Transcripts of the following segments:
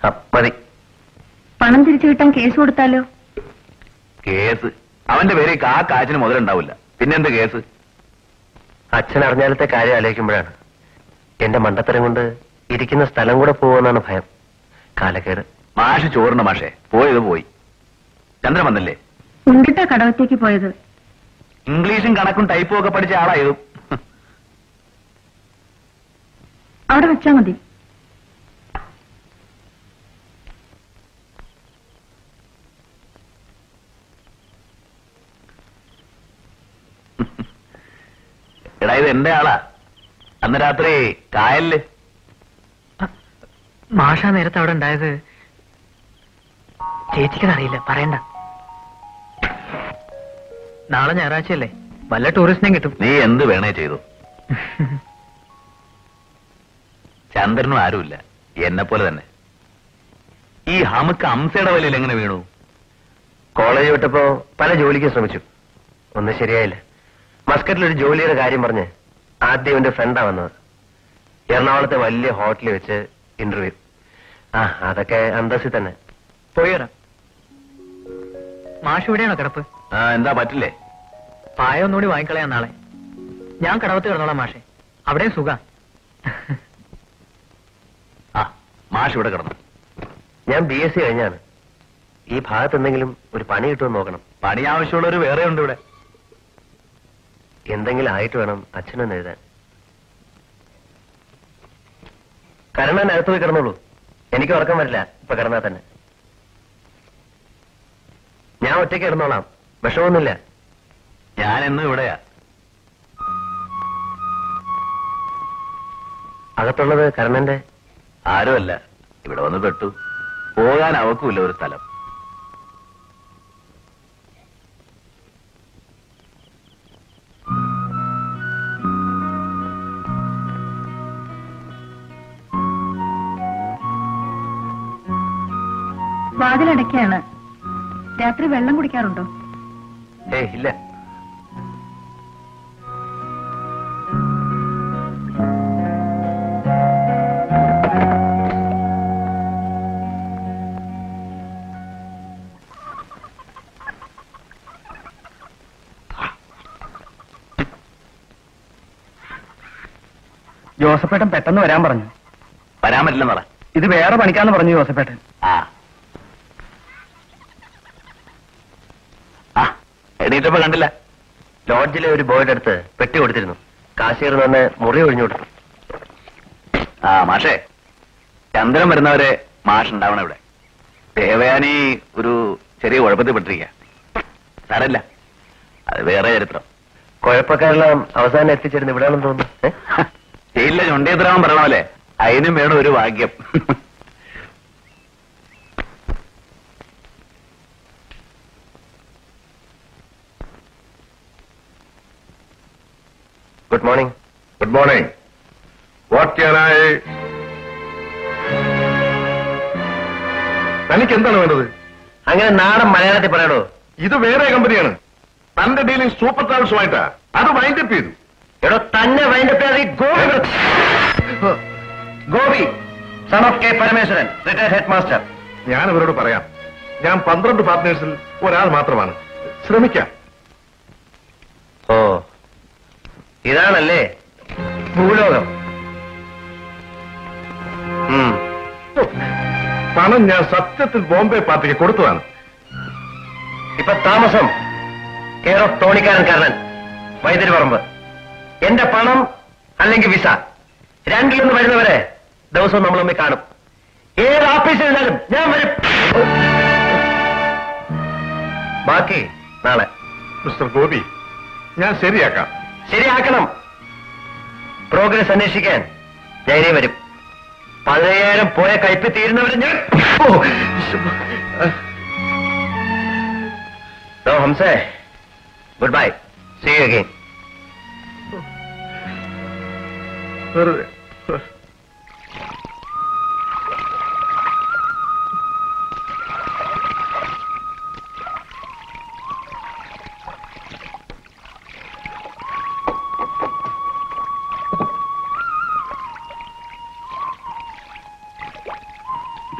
ആ, മതി പണം തിരിച്ചു കിട്ടാൻ കേസ് കൊടുത്താലോ കേസ് അവന്റെ പേര് കാ കാച്ചിന് മുതലുണ്ടാവില്ല പിന്നെന്ത് കേസ് അച്ഛൻ അറിഞ്ഞാലത്തെ കാര്യം ആലോചിക്കുമ്പോഴാണ് എന്റെ മണ്ടത്തരം കൊണ്ട് ഇരിക്കുന്ന സ്ഥലം കൂടെ പോവുമെന്നാണ് ഭയം കാലക്കേട് മാഷ് ചോറിന് മാഷേ പോയത് പോയി ചന്ദ്രൻ വന്നല്ലേ ഉണ്ടിട്ടാ കടവത്തേക്ക് പോയത് ഇംഗ്ലീഷും കണക്കും ടൈപ്പും ഒക്കെ പഠിച്ച ആളായതും അവിടെ വെച്ചാ മതി എടാ ഇത് എന്റെ ആളാ അന്ന് രാത്രി കായലില് മാഷ നേരത്തെ അവിടെ ഉണ്ടായത് ചേച്ചിക്കതറിയില്ല പറയണ്ട നാളെ ഞായറാഴ്ചയല്ലേ വല്ല ടൂറിസ്റ്റിനെയും കിട്ടും നീ എന്ത് വേണേ ചെയ്തു ചന്ദ്രനും ആരുമില്ല എന്നെ പോലെ തന്നെ ഈ ഹമുക്ക് അംസയുടെ വലയിൽ എങ്ങനെ വീണു കോളേജ് വിട്ടപ്പോ പല ജോലിക്കും ശ്രമിച്ചു ഒന്നും ശരിയായില്ല മസ്കറ്റിൽ ഒരു ജോലിയുടെ കാര്യം പറഞ്ഞ് ആദ്യം എന്റെ ഫ്രണ്ടാ വന്നത് എറണാകുളത്തെ വലിയ ഹോട്ടലിൽ വെച്ച് ഇന്റർവ്യൂ ആ അതൊക്കെ അന്തസ്സിൽ തന്നെ പോയി വരാം മാഷ് ഇവിടെയാണോ കിടപ്പ് ആ എന്താ പറ്റില്ലേ പായ ഒന്നുകൂടി വാങ്ങിക്കളയാം നാളെ ഞാൻ കടവത്ത് കിടന്നോളാം മാഷെ അവിടെ സുഖ ആ മാഷ് ഇവിടെ കിടന്നു ഞാൻ ബി എസ് സി കഴിഞ്ഞാണ് ഈ ഭാഗത്ത് എന്തെങ്കിലും ഒരു പണി കിട്ടുമെന്ന് നോക്കണം പണി ആവശ്യമുള്ളവർ വേറെ ഉണ്ട് ഇവിടെ എന്തെങ്കിലും ആയിട്ട് വേണം അച്ഛനൊന്ന് എഴുതാൻ കരുണൻ അകത്ത് പോയി കിടന്നോളൂ എനിക്ക് ഉറക്കം വരില്ല ഇപ്പൊ കിടന്നാ തന്നെ ഞാൻ ഒറ്റയ്ക്ക് കിടന്നോളാം വിഷമൊന്നുമില്ല ഞാൻ എന്നും ഇവിടെയാ അകത്തുള്ളത് കരുണന്റെ ആരുമല്ല ഇവിടെ വന്ന് പെട്ടു പോകാൻ അവക്കുമില്ല ഒരു സ്ഥലം വാതിലടയ്ക്കാണ് രാത്രി വെള്ളം കുടിക്കാറുണ്ടോ ഏയ് ഇല്ല ജോസഫേട്ടൻ പെട്ടെന്ന് വരാൻ പറഞ്ഞു വരാൻ പറ്റില്ലെന്ന് പറ ഇത് വേറെ പണിക്കാന്ന് പറഞ്ഞു ജോസഫേട്ടൻ ആ ആ എണീറ്റപ്പോ കണ്ടില്ല ലോഡ്ജിലെ ഒരു ബോയുടെ അടുത്ത് പെട്ടി കൊടുത്തിരുന്നു കാശിയർ നിന്ന് മുറി ഒഴിഞ്ഞു കൊടുത്തു ആ മാഷേ ചന്ദ്രൻ വരുന്നവരെ മാഷ് ഉണ്ടാവണം ഇവിടെ ദേവയാനി ഒരു ചെറിയ കുഴപ്പത്തിൽ പെട്ടിരിക്കുക സാരല്ല അത് വേറെ ചരിത്രം കുഴപ്പക്കാരെല്ലാം അവസാനം എത്തിച്ചേരുന്നു ഇവിടെയാണെന്ന് തോന്നുന്നു ഏ? ജയിലിലെ ചുണ്ടിയത്രാമൻ പറയണമല്ലേ അതിനും വേണം ഒരു ഭാഗ്യം good morning good morning what can I തനിക്ക് എന്താണ് വേണ്ടത് അങ്ങനെ നാടൻ മലയാളത്തിൽ പറയടോ ഇത് വേറെ കമ്പനിയാണ് തന്റെ ഡീലിംഗ് സൂപ്പർ ട്രാവൽസുമായിട്ടാ അത് വൈൻഡപ്പ് ചെയ്തു എടോ തന്നെ വൈൻഡപ്പ് ചെയ്യാതെ ഈ Gopi Gopi son of K Parameswaran retired head master ഞാൻ ഇവരോട് പറയാം ഞാൻ പന്ത്രണ്ട് പാർട്ട്നേഴ്സിൽ ഒരാൾ മാത്രമാണ് ശ്രമിക്കാം ഓ ഇതാണല്ലേ ഭൂലോകം ഉം. പണം ഞാൻ സത്യത്തിൽ ബോംബെ പാർട്ടിക്ക് കൊടുത്തതാണ് ഇപ്പൊ താമസം കെയർ ഓഫ് തോണിക്കാരൻ കാരനൻ വൈദ്യുതി പറമ്പ് എന്റെ പണം അല്ലെങ്കിൽ വിസ രണ്ടിലൊന്ന് വരുന്നവരെ ദിവസവും നമ്മൾ തമ്മിൽ കാണും ഏത് ഓഫീസിൽ ഇരുന്നാലും ഞാൻ വരും ബാക്കി നാളെ മിസ്റ്റർ ഗോപി ഞാൻ ശരിയാക്കാം ശരിയാക്കണം പ്രോഗ്രസ് അന്വേഷിക്കാൻ ഞാൻ ഇനി വരും പതിനയ്യായിരം പോയ കയ്പ് തീരുന്നവരെ ഞാൻ ഓ, So, ഹംസേ goodbye see you again വെറുതെ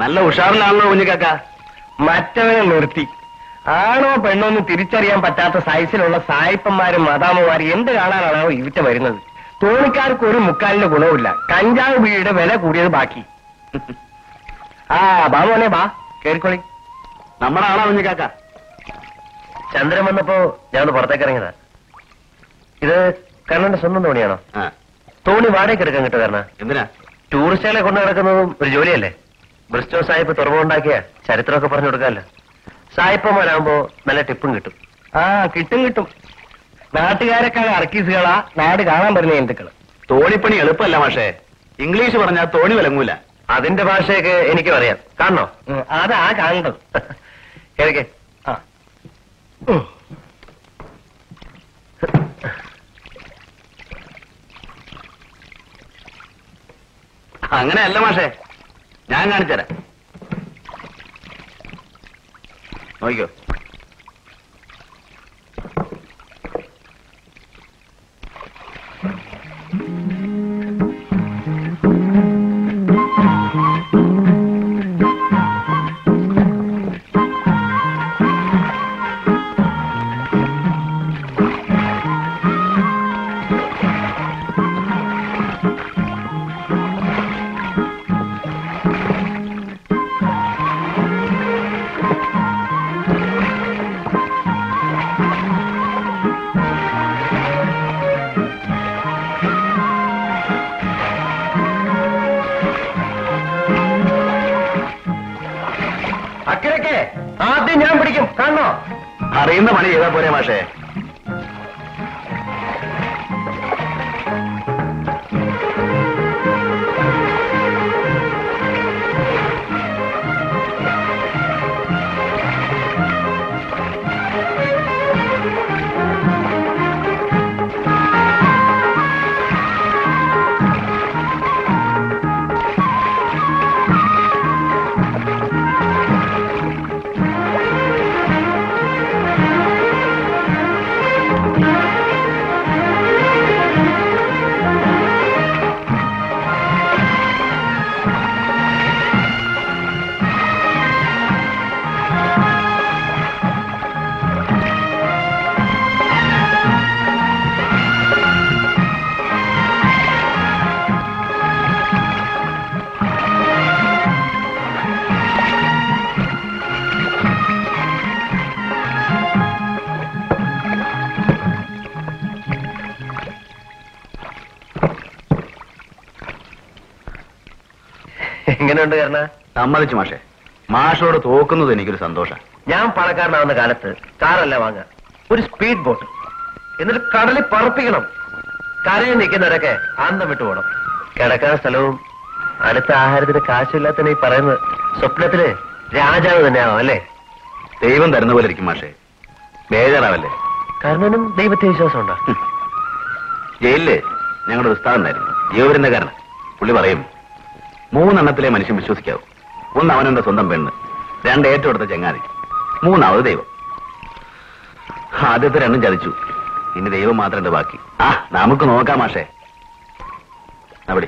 നല്ല ഉഷാറിലാണല്ലോ കുഞ്ഞിക്കാക്ക മറ്റവനെ നിർത്തി ആണോ പെണ്ണോ എന്ന് തിരിച്ചറിയാൻ പറ്റാത്ത സൈസിലുള്ള സായിപ്പന്മാരും മദാമ്മമാരും എന്ത് കാണാനാണോ ഇവിറ്റ വരുന്നത് തോണിക്കാർക്ക് ഒരു മുക്കാലിന്റെ ഗുണവുമില്ല കഞ്ചാവ് ബീഡിയുടെ വില കൂടിയത് ബാക്കി ആ ബാ മോനെ ബാ കേറിക്കോളി നമ്മുടെ ആളാ കുഞ്ഞിക്കാക്ക ചന്ദ്രൻ വന്നപ്പോ ഞാൻ ഒന്ന് പുറത്തേക്ക് ഇറങ്ങിയതാ ഇത് കണ്ണന്റെ സ്വന്തം തോണിയാണോ ആ തോണി വാടകയ്ക്ക് എടുക്കാൻ കിട്ടുക കാരണം എന്തിനാ ടൂറിസ്റ്റുകളെ കൊണ്ടു നടക്കുന്നതും ഒരു ജോലിയല്ലേ ബ്രിസ്റ്റോ സാഹിബ് തുറമുണ്ടാക്കിയ ചരിത്രമൊക്കെ പറഞ്ഞു കൊടുക്കാമല്ലോ സായിപ്പന്മാരാകുമ്പോ നല്ല ടിപ്പും കിട്ടും ആ കിട്ടും കിട്ടും നാട്ടുകാരെക്കാൾ അർക്കീസുകളാ നാട് കാണാൻ വരുന്ന ജന്തുക്കള് തോണിപ്പണി എളുപ്പമല്ല മാഷേ ഇംഗ്ലീഷ് പറഞ്ഞാൽ തോണി വിലങ്ങൂല അതിന്റെ ഭാഷയൊക്കെ എനിക്കും അറിയാം കാണണോ അതാ കാണേണ്ടത് കേൾക്കേ ആ അങ്ങനെയല്ല മാഷേ ഞാൻ കാണിച്ചുതരാം നോക്കിക്കോ അക്കരക്കെ ആദ്യം ഞാൻ പിടിക്കും കാണണോ അറിയുന്ന പണി ചെയ്താ പോരെ മാഷേ എങ്ങനെയുണ്ട് കാരണ സമ്മതിച്ചു മാഷേ മാഷോട് തോക്കുന്നത് എനിക്കൊരു സന്തോഷം ഞാൻ പണക്കാരനാവുന്ന കാലത്ത് കാറല്ല വാങ്ങുക ഒരു സ്പീഡ് ബോട്ട് എന്നിട്ട് കടലിൽ പറപ്പിക്കണം കരയിൽ നിൽക്കുന്നവരൊക്കെ ആന്തം വിട്ടു പോകണം കിടക്കാൻ സ്ഥലവും അടുത്ത ആഹാരത്തിന് കാശില്ലാത്തന്നെ ഈ പറയുന്നത് സ്വപ്നത്തില് രാജാവ് തന്നെയാവും അല്ലേ ദൈവം തരുന്ന പോലെ ഇരിക്കും മാഷേ ബേജാറാവല്ലേ കാരണനും ദൈവത്തെ വിശ്വാസമുണ്ടോ ജയിലില് ഞങ്ങളുടെ ഉസ്താദുണ്ടായിരുന്നു ജീവവരുന്നകാരൻ പുള്ളി പറയും മൂന്നെണ്ണത്തിലെ മനുഷ്യൻ വിശ്വസിക്കാവൂ ഒന്ന് അവനെന്റെ സ്വന്തം പെണ്ണ് രണ്ട് ഏറ്റവും എടുത്ത ചങ്ങാതി മൂന്നാമത് ദൈവം ആദ്യത്തെ രണ്ടും ചതിച്ചു ഇനി ദൈവം മാത്രമുണ്ട് ബാക്കി ആ നമുക്ക് നോക്കാം മാഷേ അവിടെ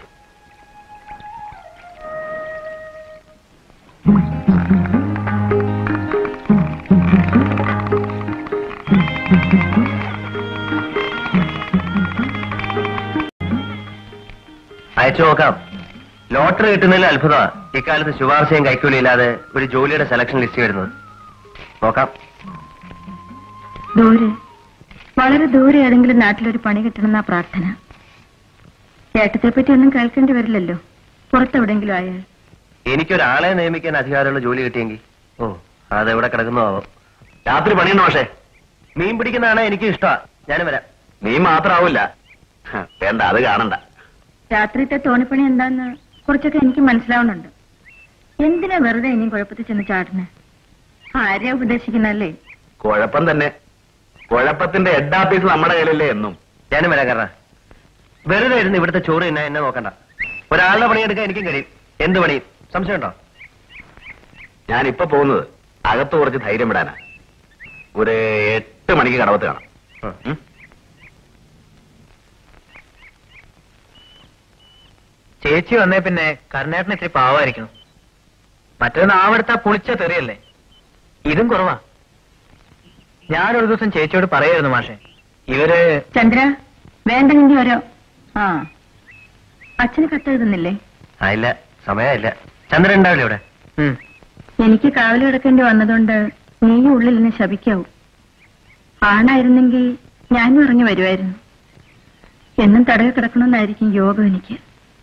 അയച്ചു നോക്കാം ലോട്ടറി കിട്ടുന്നതിൽ അത്ഭുതമാണ് ഇക്കാലത്ത് ശുപാർശയും കൈക്കൂലിയില്ലാതെ ഒരു ജോലിയുടെ സെലക്ഷൻ ലിസ്റ്റ് വരുന്നത് നോക്കാം ദൂരെ വളരെ ദൂരെ ഏതെങ്കിലും നാട്ടിലൊരു പണി കിട്ടണമെന്നാ പ്രാർത്ഥന ഏട്ടത്തെ പറ്റി ഒന്നും കേൾക്കേണ്ടി വരില്ലല്ലോ പുറത്തെവിടെങ്കിലും ആയാൽ എനിക്കൊരാളെ നിയമിക്കാൻ അധികാരമുള്ള ജോലി കിട്ടിയെങ്കിൽ ഓ അതെവിടെ കിടക്കുന്നോ ആവോ രാത്രി പണിയുണ്ട് മാഷേ മീൻ പിടിക്കുന്നതാണ് എനിക്ക് ഇഷ്ടമാ ഞാനും വരാം നീ മാത്രാവില്ല ഹ, വേണ്ട അത് കാണണ്ട രാത്രിത്തെ തോണിപ്പണി എന്താന്ന് കുറച്ചൊക്കെ എനിക്ക് മനസ്സിലാവുന്നുണ്ട് എന്തിനാ വെറുതെ ഇനിയും കുഴപ്പത്തിൽ ചെന്ന് ചാടുന്നത് ആരെയാ ഉപദേശിക്കുന്നല്ലേ കുഴപ്പം തന്നെ കുഴപ്പത്തിന്റെ ഹെഡ് ഓഫീസ് നമ്മുടെ കയ്യിലല്ലേ എന്നും ഞാനും വരാം കാരണം വെറുതെ ഇരുന്ന് ഇവിടുത്തെ ചോറ് തന്നെ എന്നെ നോക്കണ്ട ഒരാളുടെ പണിയെടുക്കാൻ എനിക്കും കഴിയും എന്ത് പണിയും സംശയമുണ്ടോ ഞാൻ ഇപ്പൊ പോകുന്നത് അകത്ത് കുറച്ച് ധൈര്യം വിടാനാ ഒരു എട്ട് മണിക്ക് കടവത്ത് കാണാം ഉം? ചേച്ചി വന്നേ പിന്നെ കരുണേട്ടന് ഇത്തിരി പാവായിരിക്കണം മറ്റൊരു നാവെടുത്താ പുളിച്ച തെറിയല്ലേ ഇതും കുറവാ ഞാനൊരു ദിവസം ചേച്ചിയോട് പറയായിരുന്നു മാഷെ ഇവര് ചന്ദ്ര വേണ്ടെങ്കിൽ ഓരോ ആ അച്ഛന് കത്തെഴുതുന്നില്ലേ ആയില്ല സമയമില്ല ചന്ദ്രൻ ഉണ്ടാവില്ല ഇവിടെ ഉം, എനിക്ക് കാവൽ കിടക്കേണ്ടി വന്നതുകൊണ്ട് നീ ഉള്ളിൽ എന്നെ ശപിക്കാവൂ ആണായിരുന്നെങ്കിൽ ഞാനും ഇറങ്ങി വരുമായിരുന്നു എന്നും തടവി കിടക്കണമെന്നായിരിക്കും യോഗം എനിക്ക്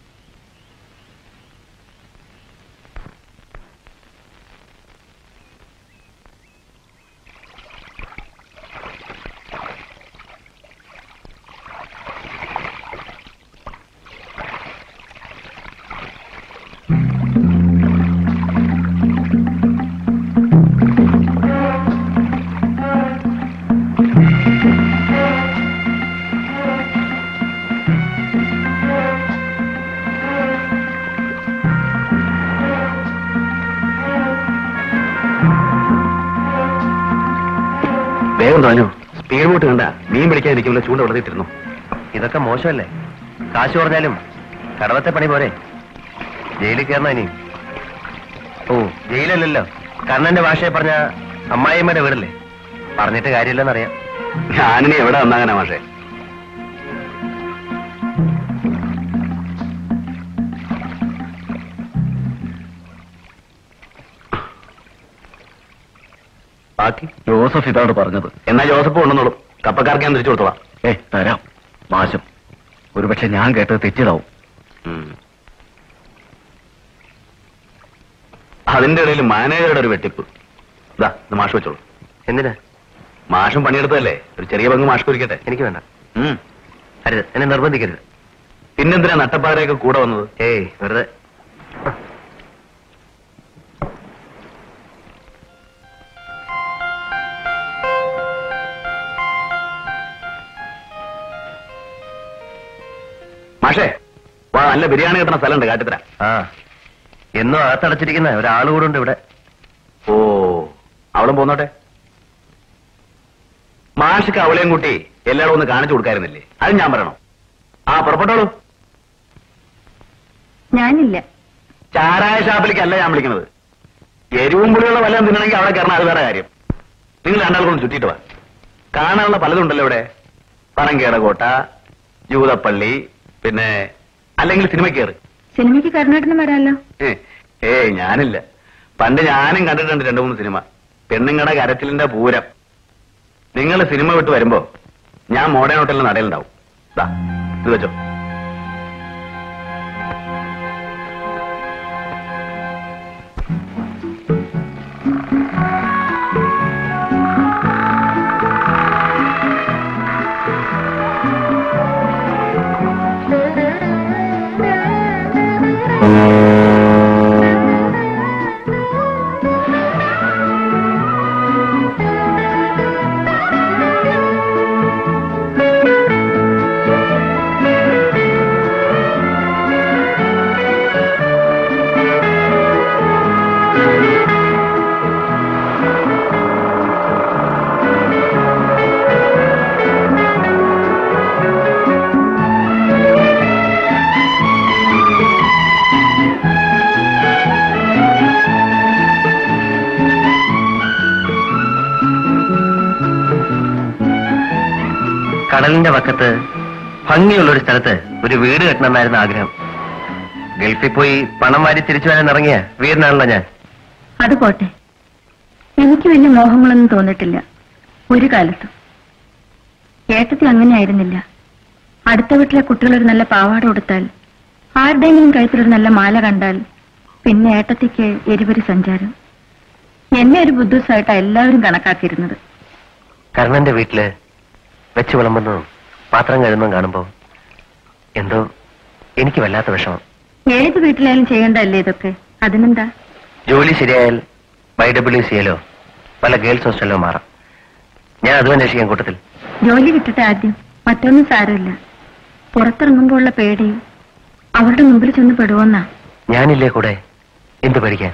വേഗം തോന്നു സ്പീഡ് ബോട്ട് കണ്ട മീൻ പിടിക്കാൻ ഇരിക്കുമ്പോൾ ചൂണ്ട വളർത്തിയിട്ടിരുന്നു ഇതൊക്കെ മോശമല്ലേ കാശ് പറഞ്ഞാലും കടവത്തെ പണി പോരെ ജയിലിൽ കയറണ ഇനി ഓ ജയിലല്ലല്ലോ കണ്ണന്റെ ഭാഷയെ പറഞ്ഞ അമ്മായിയമ്മയുടെ വീടല്ലേ പറഞ്ഞിട്ട് കാര്യമില്ലെന്നറിയാം ഞാനിനി എവിടെ വന്നാകാനാ മാഷേ ബാക്കി ജോസഫ് ഇതാണ് പറഞ്ഞത് എന്നാ ജോസഫ് കൊണ്ടുവന്നോളും കപ്പക്കാർക്ക് ഞാൻ തിരിച്ചു കൊടുത്തോളാം ഏ തരാം നാശം ഒരുപക്ഷെ ഞാൻ കേട്ടത് തെറ്റിയതാവും ഉം. അതിന്റെ ഇടയിൽ മാനേജറുടെ ഒരു വെട്ടിപ്പ് ഇതാ ഇത് മാഷ് വെച്ചോളൂ എന്തിനാ മാഷും പണിയെടുത്തതല്ലേ ഒരു ചെറിയ പങ്ക് മാഷ് കുറിക്കട്ടെ എനിക്ക് വേണ്ട ഉം. അരുത് എന്നെ നിർബന്ധിക്കരുത് പിന്നെന്തിനാ നട്ടപ്പാറയൊക്കെ കൂടെ വന്നത് ഏയ് വെറുതെ മാഷേ വാ നല്ല ബിരിയാണി കിട്ടുന്ന സ്ഥലമുണ്ട് കാട്ടിത്തരാം ആ എന്നും അകത്തടച്ചിരിക്കുന്ന ഒരാൾ കൂടെ ഉണ്ട് ഇവിടെ ഓ അവിടെ പോന്നോട്ടെ മാഷിക്ക് അവളെയും കൂട്ടി എല്ലാവരും ഒന്ന് കാണിച്ചു കൊടുക്കായിരുന്നില്ലേ അത് ഞാൻ പറയണോ ആ പുറപ്പെട്ടോളൂ ഞാനില്ല ചാരായ ഷാപ്പിലേക്കല്ല ഞാൻ വിളിക്കുന്നത് എരിവും പുളിയുള്ള വല്ലതും തിന്നണമെങ്കിൽ അവിടെ കയറണം അത് വേറെ കാര്യം നിങ്ങൾ രണ്ടാൾക്കൊന്ന് ചുറ്റിയിട്ട് വാ കാണാനുള്ള പലതും ഉണ്ടല്ലോ ഇവിടെ പറങ്കേട കോട്ട ജൂതപ്പള്ളി പിന്നെ അല്ലെങ്കിൽ സിനിമ കയറി സിനിമയ്ക്ക് കരുണാട്ടിന് വരാമല്ലോ ഏയ് ഞാനില്ല പണ്ട് ഞാനും കണ്ടിട്ടുണ്ട് രണ്ടു മൂന്ന് സിനിമ പെണ്ണുങ്ങടെ കരച്ചിലിന്റെ പൂരം നിങ്ങൾ സിനിമ വിട്ട് വരുമ്പോ ഞാൻ മോഡേൺ ഹോട്ടലിൽ നടയിലുണ്ടാവും ദാ ഇത് വെച്ചോ കടലിന്റെ പക്കത്ത് ഭംഗിയുള്ള ഒരു സ്ഥലത്ത് ഒരു വീട് കെട്ടണമെന്നായിരുന്നു ആഗ്രഹം ഗൾഫിൽ പോയി പണം വാരി തിരിച്ചു വരാൻ ഇറങ്ങിയ വീടിനാണല്ലോ ഞാൻ അത് പോട്ടെ എനിക്ക് വലിയ മോഹങ്ങളൊന്നും തോന്നിട്ടില്ല ഒരു കാലത്തും ഏട്ടത്തിൽ അങ്ങനെ ആയിരുന്നില്ല അടുത്ത വീട്ടിലെ കുട്ടികൾ ഒരു നല്ല പാവാട കൊടുത്താൽ ആരുടെയെങ്കിലും കഴുത്തിലൊരു നല്ല മാല കണ്ടാൽ പിന്നെ ഏട്ടത്തിക്ക് എരിപൊരി സഞ്ചാരം എന്നെ ഒരു ബുദ്ധിസായിട്ടാ എല്ലാവരും കണക്കാക്കിയിരുന്നത് കർണന്റെ വീട്ടില് വെച്ച് വിളമ്പുന്നതും പാത്രം കഴുകുന്നതും കാണുമ്പോ എന്തോ എനിക്ക് വല്ലാത്ത വിഷമം ഏത് വീട്ടിലായാലും ചെയ്യേണ്ടതല്ലേ ഇതൊക്കെ അതിനെന്താ ജോലി ശരിയായാൽ വൈ ഡബ്ല്യു സിയിലോ പല ഗേൾസ് ഹോസ്റ്റലിലോ മാറാം ഞാൻ അതും അന്വേഷിക്കാൻ കൂട്ടത്തിൽ ജോലി കിട്ടട്ടെ ആദ്യം മറ്റൊന്നും സാരമില്ല പുറത്തിറങ്ങുമ്പോഴുള്ള പേടി അവരുടെ മുമ്പിൽ ചെന്ന് പെടുവോന്നാ ഞാനില്ലേ കൂടെ എന്ത് പഠിക്കാൻ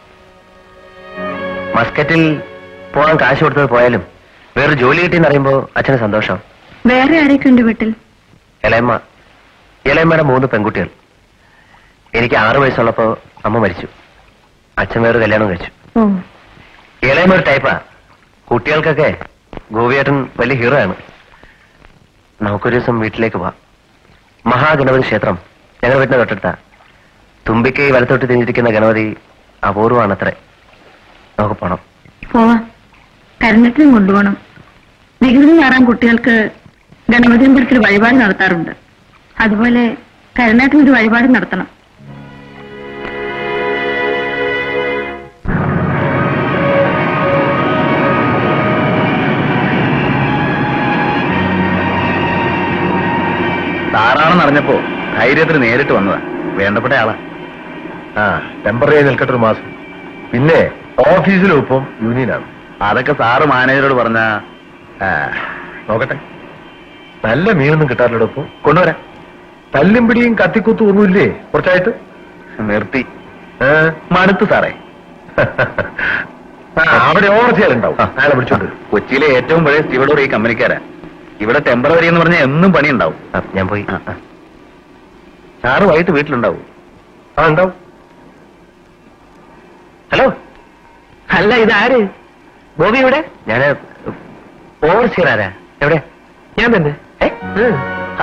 മസ്കറ്റിൽ പോകാൻ കാശ് കൊടുത്തത് പോയാലും വേറെ ജോലി കിട്ടിയെന്ന് അറിയുമ്പോ അച്ഛന് സന്തോഷം വേറെ ആരൊക്കെ ഉണ്ട് വീട്ടിൽ ഇളയമ്മ ഇളയമ്മയുടെ മൂന്ന് പെൺകുട്ടികൾ എനിക്ക് ആറു വയസ്സുള്ളപ്പോ അമ്മ മരിച്ചു അച്ഛൻ വേറെ കല്യാണം കഴിച്ചു ഓ ഇളയമൊരു ടൈപ്പാ കുട്ടികൾക്കൊക്കെ ഗോപിയേട്ടൻ വലിയ ഹീറോ ആണ് നമുക്കൊരു ദിവസം വീട്ടിലേക്ക് പോവാം മഹാഗണപതി ക്ഷേത്രം ഞങ്ങളുടെ വീട്ടിന് തൊട്ടടുത്താ തുമ്പിക്കൈ വലത്തോട്ട് തിരിഞ്ഞിരിക്കുന്ന ഗണപതി അപൂർവമാണത്രേ നമുക്ക് പോണം പോവാം കരഞ്ഞിട്ടിനും കൊണ്ടുപോകണം നികുതി മാറാൻ കുട്ടികൾക്ക് ഗണപതി അമ്പലത്തിൽ വഴിപാട് നടത്താറുണ്ട് അതുപോലെ കരുണേട്ടൻ ഒരു വഴിപാട് നടത്തണം സാറാണെന്ന് അറിഞ്ഞപ്പോ ധൈര്യത്തിന് നേരിട്ട് വന്നതാ വേണ്ടപ്പെട്ട ആളാ ആ ടെമ്പററി നിൽക്കട്ടെ ഒരു മാസം പിന്നെ ഓഫീസിലും ഇപ്പം യൂണിയനാണ് അതൊക്കെ സാറ് മാനേജരോട് പറഞ്ഞ ആ, നോക്കട്ടെ നല്ല മീനൊന്നും കിട്ടാറില്ലടോ ഇപ്പൊ കൊണ്ടുവരാം തല്ലും പിടിയും കത്തിക്കുത്തും ഒന്നുമില്ലേ കുറച്ചായിട്ട് നിർത്തി ഏ? മടുത്തു സാറേ ആ, അവിടെ ഓവർ ചെയ്യാലുണ്ടാവും അയാളെ വിളിച്ചോണ്ട് വരൂ. കൊച്ചിയിലെ ഏറ്റവും പഴയ സ്റ്റീവഡോർ ഈ കമ്പനിക്കാരാ ഇവിടെ ടെമ്പററി എന്ന് പറഞ്ഞാൽ എന്നും പണിയുണ്ടാവും ആ, ഞാൻ പോയി ആ, ആ. സാറ് വൈകിട്ട് വീട്ടിലുണ്ടാവും ആ ഉണ്ടാവും ഹലോ അല്ല ഇതാര് ഗോപി എവിടെ ഞാന് ഓവർസിയർ ആരാ എവിടെ ഞാൻ തന്നെ ഏ? ഉം.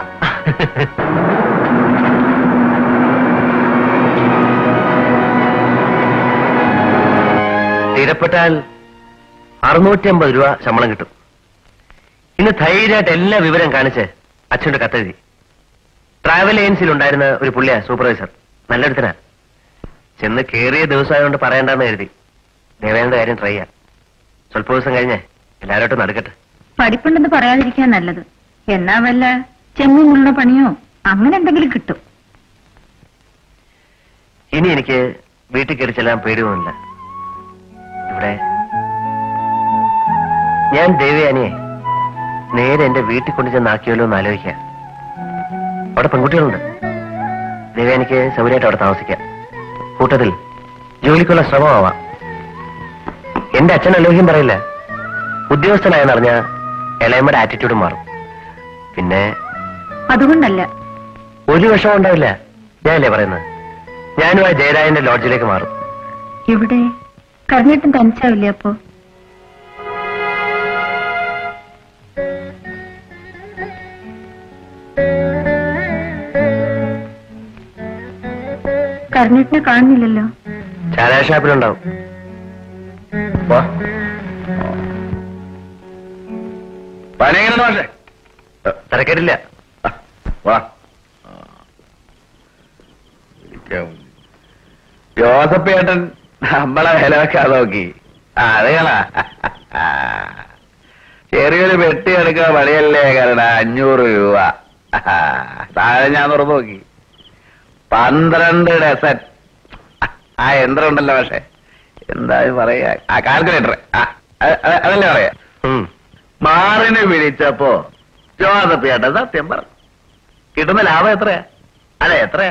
സ്ഥിരപ്പെട്ടാൽ അറുന്നൂറ്റി അമ്പത് രൂപ ശമ്പളം കിട്ടും ഇന്ന് ധൈര്യമായിട്ട് എല്ലാ വിവരം കാണിച്ച് അച്ഛൻ്റെ കത്തെഴുതി ട്രാവൽ ഏജൻസിയിൽ ഉണ്ടായിരുന്ന ഒരു പുള്ളിയാ സൂപ്പർവൈസർ നല്ലൊരുത്തനാ ചെന്ന് കേറിയ ദിവസമായതുകൊണ്ട് പറയണ്ടെന്ന് കരുതി ദേവേന്ദ്ര കാര്യം ട്രൈ ചെയ്യാം സ്വല്പ ദിവസം കഴിഞ്ഞ് എല്ലാവരോട്ടും നടക്കട്ടെ പഠിപ്പുണ്ടെന്ന് പറയാതിരിക്കാൻ നല്ലത് എന്നാ വല്ല ചെമ്മീനുള്ള പണിയോ അങ്ങനെ എന്തെങ്കിലും കിട്ടും ഇനി എനിക്ക് വീട്ടിൽ കയറി ചെല്ലാൻ പേടിയൊന്നുമില്ല ഇവിടെ ഞാൻ ദേവയാനിയെ നേരെ എന്റെ വീട്ടിൽ കൊണ്ടു ചെന്നാക്കിയല്ലോ എന്ന് ആലോചിക്കാം അവിടെ പെൺകുട്ടികളുണ്ട് ദേവയാനിക്ക് സൗകര്യമായിട്ട് അവിടെ താമസിക്കാം കൂട്ടത്തിൽ ജോലിക്കുള്ള ശ്രമമാവാം എന്റെ അച്ഛൻ അലോഹ്യം പറയില്ല ഉദ്യോഗസ്ഥനായെന്നറിഞ്ഞ ഇളയമ്മയുടെ ആറ്റിറ്റ്യൂഡ് മാറും പിന്നെ അതുകൊണ്ടല്ല ഒരു വിഷമം ഉണ്ടാവില്ല ഞാനല്ലേ പറയുന്നത് ഞാനും ആ ജയരാജന്റെ ലോഡ്ജിലേക്ക് മാറും ഇവിടെ കരുണേട്ടൻ തനിച്ചാവില്ലേ അപ്പോ കരുണേട്ടനെ കാണുന്നില്ലല്ലോ ചാരായ ഷാപ്പിലുണ്ടാവും വാ പനി എങ്ങനെ പക്ഷേ തിരക്കേടില്ല വാ ജോസഫ് ഏട്ടൻ നമ്മളെ വില വെക്കാതെ നോക്കി ആ, അത് കളാ ചെറിയൊരു പെട്ടി എടുക്കുന്ന പണിയല്ലേ കാരണം അഞ്ഞൂറ് രൂപ താഴെ ഞാൻ തുറന്നു നോക്കി പന്ത്രണ്ട് ഡസൻ ആ യന്ത്രം ഉണ്ടല്ലോ പക്ഷേ എന്താ ഇത് പറയാ ആ കാൽക്കുലേറ്റർ ആ അത്- അത്- അതല്ലേ പറയാ ഉം. മാറിനെ വിളിച്ചപ്പോ ജോസഫ് ചേട്ടൻ സത്യം പറഞ്ഞു കിട്ടുന്ന ലാഭം എത്രയാ അല്ല എത്രയാ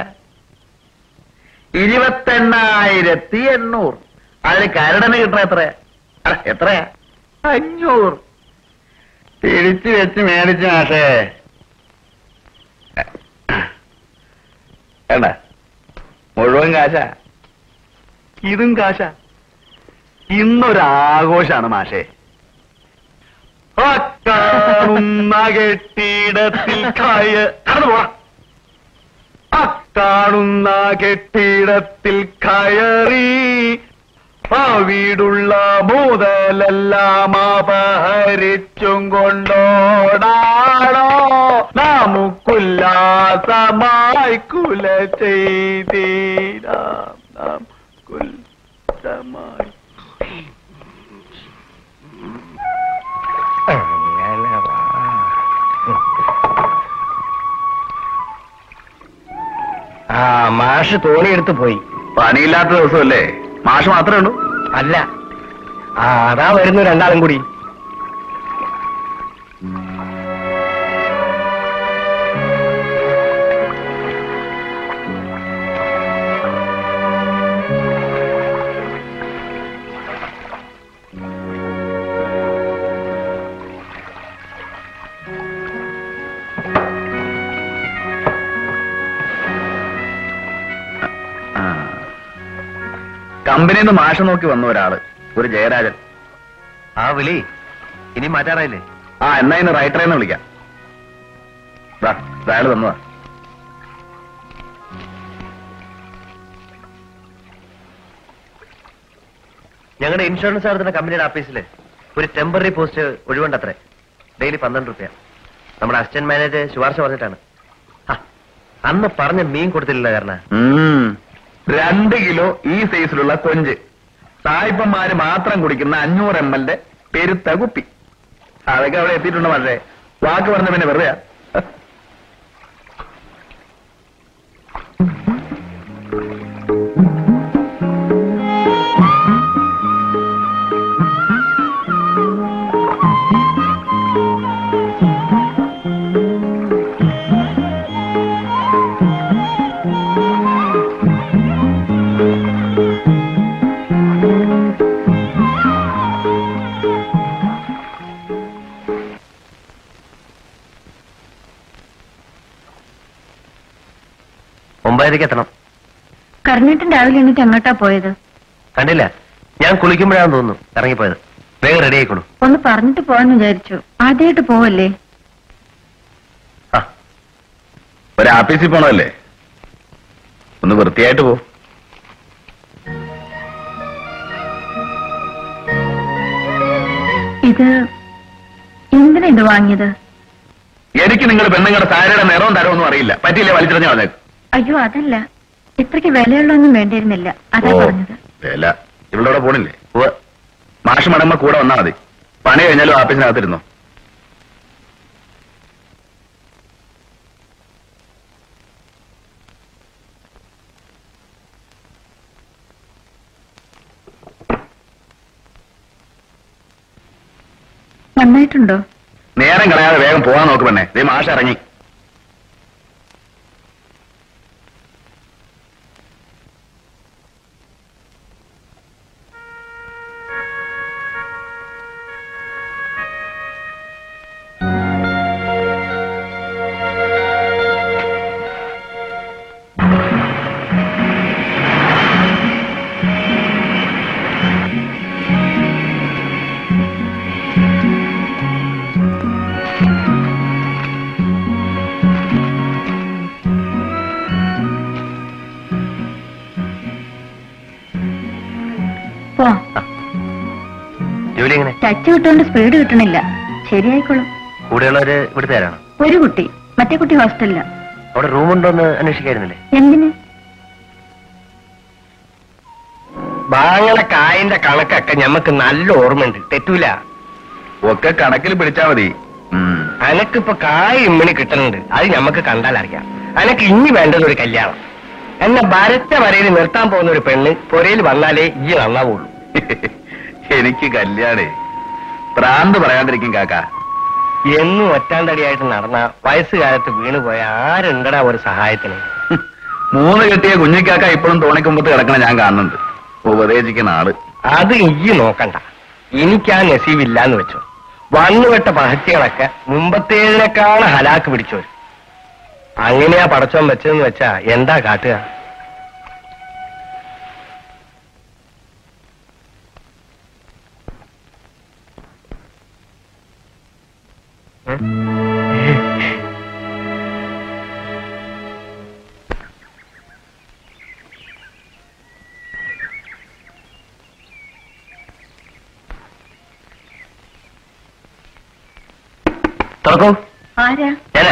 ഇരുപത്തെണ്ണായിരത്തി എണ്ണൂറ് അതിന് കരടന് കിട്ടണ എത്രയാ അല്ല എത്രയാ അഞ്ഞൂറ് തിരിച്ചു വെച്ച് മേടിച്ച മാഷേ വേണ്ട മുഴുവൻ കാശാ ഇതും കാശാ ഇന്നൊരാഘോഷാണ് മാഷേ ആ കാണുന്ന കെട്ടിടത്തിൽ കയ കടന്നു പോടാ. ആ കാണുന്ന കെട്ടിടത്തിൽ കയറി ആ വീടുള്ള മുതലെല്ലാം അപഹരിച്ചും കൊണ്ടോടാണോ നമുക്കുല്ലാസമായി കുല ചെയ്തീരാം നാം കുലമായി അങ്ങനെ വാ. ആ മാഷ് തോണിയെടുത്ത് പോയി പണിയില്ലാത്ത ദിവസമല്ലേ മാഷ് മാത്രമേ ഉള്ളൂ അല്ല ആ അതാ വരുന്നു രണ്ടാളും കൂടി കമ്പനി കമ്പനിയിൽ നിന്ന് മാഷ നോക്കി വന്ന ഒരാള് ഒരു ജയരാജൻ ആ വിളി ഇനി മാറ്റാറായില്ലേ ആ എന്നാ ഇന്ന് റൈറ്ററേന്ന് വിളിക്കാം ദാ, ദാ അയാള് വന്നതാ ഞങ്ങളുടെ ഇൻഷുറൻസ് നടത്തുന്ന കമ്പനിയുടെ ഓഫീസിൽ ഒരു ടെമ്പററി പോസ്റ്റ് ഒഴിവുണ്ടത്രേ ഡെയിലി പന്ത്രണ്ട് റുപ്യ നമ്മുടെ അസിസ്റ്റന്റ് മാനേജർ ശുപാർശ പറഞ്ഞിട്ടാണ് ആ, അന്ന് പറഞ്ഞ മീൻ കൊടുത്തില്ല കാരണം ഉം. രണ്ട് കിലോ ഈ സൈസിലുള്ള കൊഞ്ച് സായിപ്പന്മാര് മാത്രം കുടിക്കുന്ന അഞ്ഞൂറ് എം എല്ലിന്റെ പെരുത്ത കുപ്പി അതൊക്കെ അവിടെ എത്തിയിട്ടുണ്ട് പക്ഷേ വാക്ക് പറഞ്ഞ പിന്നെ വെറുതെയാ ഒമ്പതരയ്ക്ക് എത്തണം കർണേട്ടൻ രാവിലെ എണീറ്റ് എങ്ങോട്ടാ പോയത് കണ്ടില്ല ഞാൻ കുളിക്കുമ്പോഴാന്ന് തോന്നുന്നു ഇറങ്ങിപ്പോയത് വേഗം റെഡി ആയിക്കോളൂ ഒന്ന് പറഞ്ഞിട്ട് പോവാന്ന് വിചാരിച്ചു ആദ്യമായിട്ട് പോവല്ലേ ആ ഒരു ആഫീസിൽ പോണതല്ലേ ഒന്ന് വൃത്തിയായിട്ട് പോ ഇത് എന്തിനാ ഇത് വാങ്ങിയത് എനിക്ക് നിങ്ങൾ പെണ്ണുങ്ങളുടെ സാരയുടെ നിറവും തരവും ഒന്നും അറിയില്ല പറ്റിയില്ലേ വലിച്ചെറിഞ്ഞു വന്നേക്ക് അയ്യോ അതല്ല ഇത്രയ്ക്ക് വിലയുള്ളൊന്നും വേണ്ടിയിരുന്നില്ല അതാ പറഞ്ഞത് വില ഇവളോടെ പോണില്ലേ ഉവ്വ്. മാഷ് മടങ്ങുമ്പോ കൂടെ വന്നാ മതി പണി കഴിഞ്ഞാലും ആഫീസിനകത്തിരുന്നു നന്നായിട്ടുണ്ടോ നേരം കളയാതെ വേഗം പോകാൻ നോക്ക് പെണ്ണേ ദേ മാഷ് ഇറങ്ങി പോ ജോലി എങ്ങനെ ടച്ച് വിട്ടുകൊണ്ട് സ്പീഡ് കിട്ടണില്ല ശരിയായിക്കോളും കൂടെയുള്ളവര് ഇവിടുത്തെ ആരാണ് ഒരു കുട്ടി മറ്റേ കുട്ടി ഹോസ്റ്റലില്ല അവിടെ റൂമുണ്ടോന്ന് അന്വേഷിക്കായിരുന്നില്ലേ എന്തിന് ബാങ്ങളെ കായന്റെ കണക്കൊക്കെ ഞമ്മക്ക് നല്ല ഓർമ്മയുണ്ട് തെറ്റൂല ഒക്കെ കണക്കിൽ പിടിച്ചാ മതി ഉം. അനക്കിപ്പോ കായ ഇമ്മണി കിട്ടുന്നുണ്ട് അത് ഞമ്മക്ക് കണ്ടാൽ അറിയാം അനക്ക് ഇനി വേണ്ടത് ഒരു കല്യാണം എന്നെ ഭരച്ച വരയിൽ നിർത്താൻ പോകുന്ന ഒരു പെണ്ണ് പുരയിൽ വന്നാലേ ഈ നന്നാവുള്ളൂ എനിക്ക് കല്യാണേ പ്രാന്ത് പറയാണ്ടിരിക്കും കാക്ക എന്നും ഒറ്റാന്തടിയായിട്ട് നടന്ന വയസ്സുകാലത്ത് വീണുപോയ ആരുണ്ടടാ ഒരു സഹായത്തിന് ഹും. മൂന്ന് കെട്ടിയ കുഞ്ഞിക്കാക്ക ഇപ്പോഴും തോണിക്കുമ്പത്ത് കിടക്കണ ഞാൻ കാണുന്നുണ്ട് ഉപദേശിക്കുന്ന ആള് അത് ഈ നോക്കണ്ട എനിക്ക് ആ നസീബില്ലാന്ന് വെച്ചു വന്നുവിട്ട പഹത്യകളൊക്കെ മുമ്പത്തേതിനേക്കാൾ ഹലാക്ക് പിടിച്ചു അങ്ങനെയാ പടച്ചോൻ വെച്ചതെന്ന് വെച്ചാ എന്താ കാട്ടുക തുറക്കൂ ആരാ ഞാനാ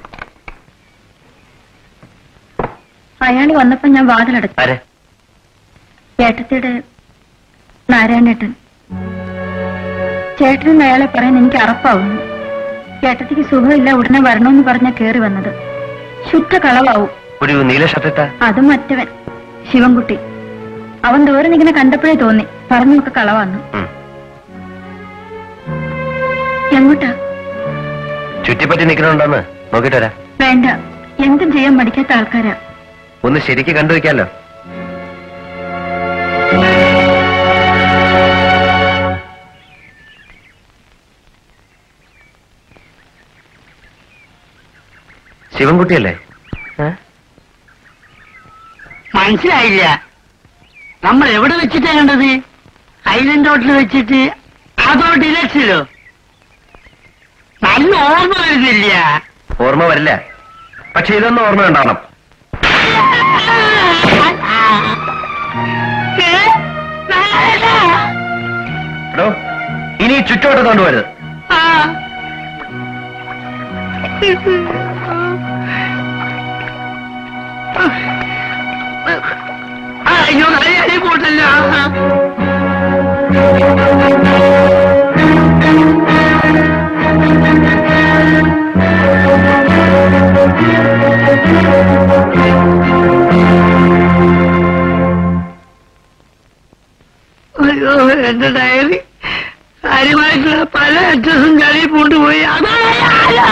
അയാൾ വന്നപ്പോ ഞാൻ വാതിലടച്ചു ആരെ ചേട്ടത്തിയുടെ നാരായണേട്ടൻ ചേട്ടനെന്ന് അയാളെ പറയാൻ എനിക്ക് അറപ്പാവുന്നു ചേട്ടത്തിക്ക് സുഖമില്ല ഉടനെ വരണമെന്ന് പറഞ്ഞ കേറി വന്നത് ശുദ്ധ കളവാവും ഒരു നീല ഷർട്ടിട്ട അതും മറ്റവൻ ശിവൻകുട്ടി അവൻ ദൂരെ നിങ്ങനെ കണ്ടപ്പോഴേ തോന്നി പറഞ്ഞൊക്കെ കളവാന്ന് എങ്ങോട്ടാ ചുറ്റിപ്പറ്റി നിൽക്കണുണ്ടോന്ന് നോക്കിട്ട് വരാം വേണ്ട എന്തും ചെയ്യാൻ മടിക്കാത്ത ആൾക്കാരാ ഒന്ന് ശരിക്ക് കണ്ടുവയ്ക്കാലോ ശിവൻകുട്ടിയല്ലേ മനസ്സിലായില്ല നമ്മൾ എവിടെ വെച്ചിട്ടാ കണ്ടത് ഐലൻഡ് ഹോട്ടൽ വെച്ചിട്ട് അതോ ഡിലക്സിലോ നല്ല ഓർമ്മ വരുന്നില്ല ഓർമ്മ വരില്ല പക്ഷെ ഇതൊന്നും ഓർമ്മ ഉണ്ടാവണം ഏ? നാരായണ! എടോ ഇനി ചുറ്റോട്ട് കൊണ്ടുവരുത് ആ. അയ്യോ നാരായണ പോട്ടല്ലോ അയ്യോ എന്റെ ഡയറി കാര്യമായിട്ടുള്ള പല അഡ്രസ്സും കളി കൊണ്ടുപോയി അതാണ് ആരാ?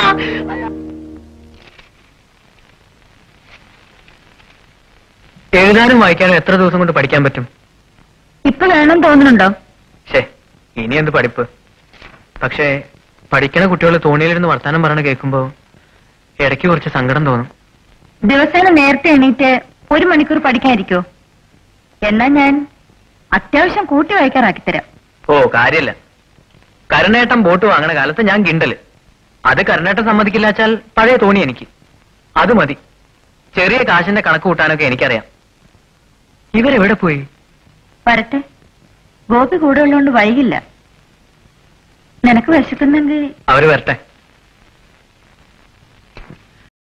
എഴുതാനും വായിക്കാനും എത്ര ദിവസം കൊണ്ട് പഠിക്കാൻ പറ്റും ഇപ്പൊ വേണം തോന്നുന്നുണ്ടോ ശേ ഇനി എന്ത് പഠിപ്പ് പക്ഷേ പഠിക്കണ കുട്ടികൾ തോണിയിലിരുന്ന് വർത്താനം പറയണ കേൾക്കുമ്പോ ഇടയ്ക്ക് കുറച്ച് സങ്കടം തോന്നും ദിവസേന നേരത്തെ എണീറ്റ് ഒരു മണിക്കൂർ പഠിക്കാതിരിക്കോ എന്നാ ഞാൻ അത്യാവശ്യം കൂട്ടി വായിക്കാറാക്കി തരാം ഓ കാര്യമില്ല കരുണേട്ടൻ ബോട്ട് വാങ്ങണ കാലത്ത് ഞാൻ കിണ്ടല് അത് കരുണേട്ടൻ സമ്മതിക്കില്ലാച്ചാൽ പഴയ തോണി എനിക്ക് അത് മതി ചെറിയ കാശിന്റെ കണക്ക് കൂട്ടാനൊക്കെ എനിക്കറിയാം ഇവരെവിടെ പോയി വരട്ടെ ഗോപി കൂടെ ഉള്ളതുകൊണ്ട് വൈകില്ല നിനക്ക് വിശക്കുന്നെങ്കിൽ അവര് വരട്ടെ